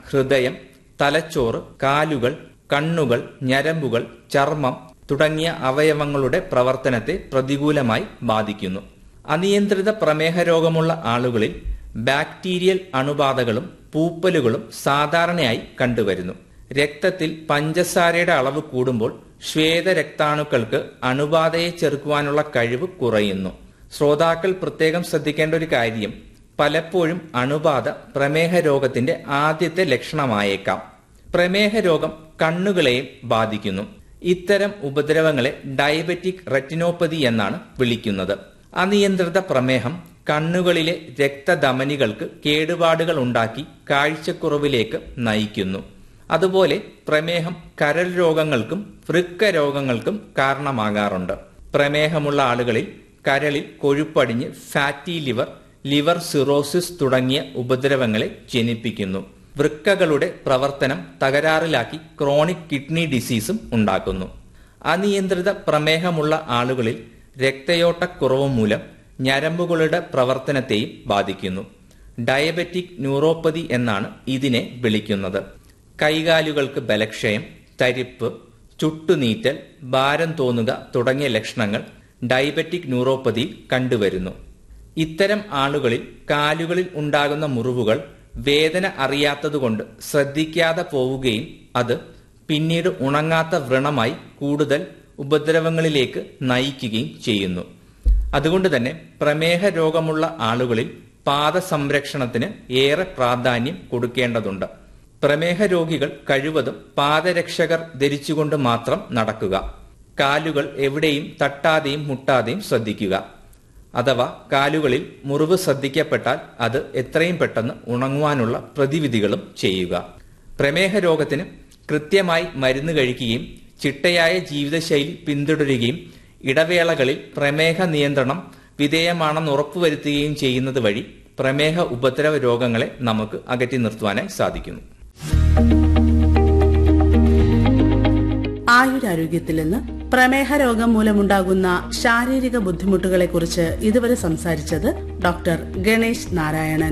ഹൃദയം തലച്ചോറ് കാലുകൾ കണ്ണുകൾ ഞരമ്പുകൾ ചർമ്മം തുടങ്ങിയ അവയവങ്ങളുടെ പ്രവർത്തനത്തെ പ്രതികൂലമായി ബാധിക്കുന്നു അനിയന്ത്രിത പ്രമേഹ രോഗമുള്ള ആളുകളിൽ ബാക്ടീരിയൽ അണുബാധകളും പൂപ്പലുകളും സാധാരണയായി കണ്ടുവരുന്നു രക്തത്തിൽ പഞ്ചസാരയുടെ അളവ് കൂടുമ്പോൾ ശ്വേതരക്താണുക്കൾക്ക് അണുബാധയെ ചെറുക്കുവാനുള്ള കഴിവ് കുറയുന്നു ശ്രോതാക്കൾ പ്രത്യേകം ശ്രദ്ധിക്കേണ്ട ഒരു കാര്യം പലപ്പോഴും അണുബാധ പ്രമേഹ രോഗത്തിന്റെ ആദ്യത്തെ ലക്ഷണമായേക്കാം പ്രമേഹ രോഗം കണ്ണുകളെയും ബാധിക്കുന്നു ഇത്തരം ഉപദ്രവങ്ങളെ ഡയബറ്റിക് റെറ്റിനോപ്പതി എന്നാണ് വിളിക്കുന്നത് അനിയന്ത്രിത പ്രമേഹം കണ്ണുകളിലെ രക്തധമനികൾക്ക് കേടുപാടുകൾ ഉണ്ടാക്കി കാഴ്ചക്കുറവിലേക്ക് നയിക്കുന്നു അതുപോലെ പ്രമേഹം കരൾ രോഗങ്ങൾക്കും വൃക്ക രോഗങ്ങൾക്കും കാരണമാകാറുണ്ട് പ്രമേഹമുള്ള ആളുകളിൽ കരളിൽ കൊഴുപ്പടിഞ്ഞ് ഫാറ്റി ലിവർ ലിവർ സിറോസിസ് തുടങ്ങിയ ഉപദ്രവങ്ങളെ ജനിപ്പിക്കുന്നു വൃക്കകളുടെ പ്രവർത്തനം തകരാറിലാക്കി ക്രോണിക് കിഡ്നി ഡിസീസും ഉണ്ടാക്കുന്നു അനിയന്ത്രിത പ്രമേഹമുള്ള ആളുകളിൽ രക്തയോട്ടക്കുറവ് മൂലം ഞരമ്പുകളുടെ പ്രവർത്തനത്തെയും ബാധിക്കുന്നു ഡയബറ്റിക് ന്യൂറോപ്പതി എന്നാണ് ഇതിനെ വിളിക്കുന്നത് കൈകാലുകൾക്ക് ബലക്ഷയം തരിപ്പ് ചുട്ടുനീറ്റൽ ഭാരം തോന്നുക തുടങ്ങിയ ലക്ഷണങ്ങൾ ഡയബറ്റിക് ന്യൂറോപ്പതിയിൽ കണ്ടുവരുന്നു ഇത്തരം ആളുകളിൽ കാലുകളിൽ ഉണ്ടാകുന്ന മുറിവുകൾ വേദന അറിയാത്തതുകൊണ്ട് ശ്രദ്ധിക്കാതെ പോവുകയും അത് പിന്നീട് ഉണങ്ങാത്ത വ്രണമായി കൂടുതൽ ഉപദ്രവങ്ങളിലേക്ക് നയിക്കുകയും ചെയ്യുന്നു അതുകൊണ്ട് തന്നെ പ്രമേഹ രോഗമുള്ള ആളുകളിൽ പാദസംരക്ഷണത്തിന് ഏറെ പ്രാധാന്യം കൊടുക്കേണ്ടതുണ്ട് പ്രമേഹ രോഗികൾ കഴിവതും പാദരക്ഷകർ ധരിച്ചുകൊണ്ട് മാത്രം നടക്കുക കാലുകൾ എവിടെയും തട്ടാതെയും മുട്ടാതെയും ശ്രദ്ധിക്കുക അഥവാ കാലുകളിൽ മുറിവ് ശ്രദ്ധിക്കപ്പെട്ടാൽ അത് എത്രയും പെട്ടെന്ന് ഉണങ്ങുവാനുള്ള പ്രതിവിധികളും ചെയ്യുക പ്രമേഹ രോഗത്തിന് കൃത്യമായി മരുന്ന് കഴിക്കുകയും ചിട്ടയായ ജീവിതശൈലി പിന്തുടരുകയും ഇടവേളകളിൽ പ്രമേഹ നിയന്ത്രണം വിധേയമാണെന്ന് ഉറപ്പുവരുത്തുകയും ചെയ്യുന്നത് വഴി പ്രമേഹ ഉപദ്രവ രോഗങ്ങളെ നമുക്ക് അകറ്റി നിർത്തുവാനായി സാധിക്കുന്നു ആയുരാരോഗ്യത്തിൽ നിന്ന് പ്രമേഹ രോഗം മൂലമുണ്ടാകുന്ന ശാരീരിക ബുദ്ധിമുട്ടുകളെക്കുറിച്ച് ഇതുവരെ സംസാരിച്ചത് ഡോക്ടർ ഗണേശ് നാരായണൻ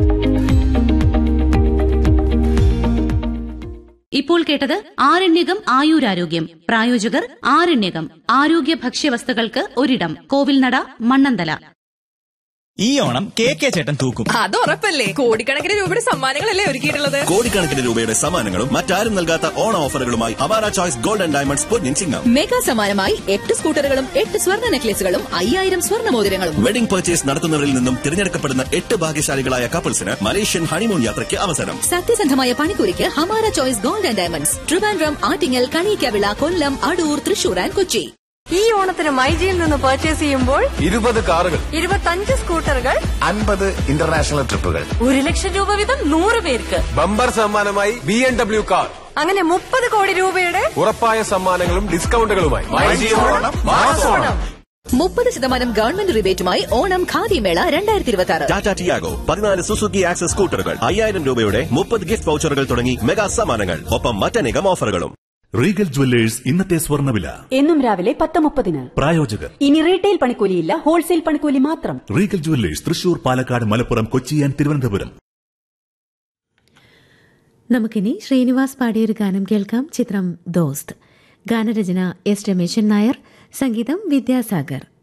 ഇപ്പോൾ കേട്ടത് ആരണ്യകം ആയുരാരോഗ്യം പ്രായോജകർ ആരണ്യകം ആരോഗ്യ ഭക്ഷ്യവസ്തുക്കൾക്ക് ഒരിടം കോവിൽനട മണ്ണന്തല ഈ ഓണം കെ കെ ചേട്ടൻ തൂക്കും അത് ഉറപ്പല്ലേ കോടിക്കണക്കിന് രൂപയുടെ സമ്മാനങ്ങളല്ലേ ഒരുക്കിയിട്ടുള്ളത് കോടിക്കണക്കിന് രൂപയുടെ സമ്മാനങ്ങളും മറ്റാരും നൽകാത്ത ഓണ ഓഫറുകളുമായി അവാര ചോയ്സ് ഗോൾഡ് ആൻഡ് ഡയമണ്ട്സ് പൊന്നിൻ ചിങ്ങം മെഗാ സമ്മാനമായി എട്ട് സ്കൂട്ടറുകളും എട്ട് സ്വർണ്ണ നെക്ലേസുകളും അയ്യായിരം സ്വർണ്ണ മോതിരങ്ങളും വെഡിംഗ് പർച്ചേസ് നടത്തുന്നവരിൽ നിന്നും തിരഞ്ഞെടുക്കപ്പെടുന്ന എട്ട് ഭാഗ്യശാലികളായ കപ്പിൾസിന് മലേഷ്യൻ ഹണിമൂൺ യാത്രയ്ക്ക് അവസരം സത്യസന്ധമായ പണിക്കൂലിക്ക് Hamara choice gold and diamonds Trivandrum Attingal Kaliyakkavilai Kollam Adoor Thrissur and Kochi ഈ ഓണത്തിന് മൈജിയിൽ നിന്ന് പർച്ചേസ് ചെയ്യുമ്പോൾ ഇരുപത് കാറുകൾ ഇരുപത്തഞ്ച് സ്കൂട്ടറുകൾ അൻപത് ഇന്റർനാഷണൽ ട്രിപ്പുകൾ ഒരു ലക്ഷം രൂപ വീതം നൂറ് പേർക്ക് ബമ്പർ സമ്മാനമായി ബി എം ഡബ്ല്യു കാർ അങ്ങനെ മുപ്പത് കോടി രൂപയുടെ ഉറപ്പായ സമ്മാനങ്ങളും ഡിസ്കൗണ്ടുകളുമായി ഓണം മുപ്പത് ശതമാനം ഗവൺമെന്റ് റിബേറ്റുമായി ഓണം ഖാദി മേള രണ്ടായിരത്തി ഇരുപത്തി ആറ് ടാറ്റ ടിയാഗോ പതിനാല് സുസുക്കി ആക്സസ് സ്കൂട്ടറുകൾ അയ്യായിരം രൂപയുടെ മുപ്പത് ഗിഫ്റ്റ് വൗച്ചറുകൾ തുടങ്ങി മെഗാ സമ്മാനങ്ങൾ ഒപ്പം മറ്റനേകം ഓഫറുകളും റീഗൽ ജുവല്ലേഴ്സ് ഇന്നത്തെ സ്വർണ്ണവില എന്നും രാവിലെ പത്ത് മുപ്പതിന് പ്രായോജകർ ഇനി റീറ്റെയിൽ പണിക്കൂലിയില്ല ഹോൾസെയിൽ പണിക്കൂലി മാത്രം Regal Jewellers Thrissur Palakkad Malappuram Kochi and Thiruvananthapuram നമുക്കിനി ശ്രീനിവാസ് പാടിയൊരു ഗാനം കേൾക്കാം ചിത്രം ദോസ്ത് ഗാനരചന എസ് രമേശൻ നായർ സംഗീതം വിദ്യാസാഗർ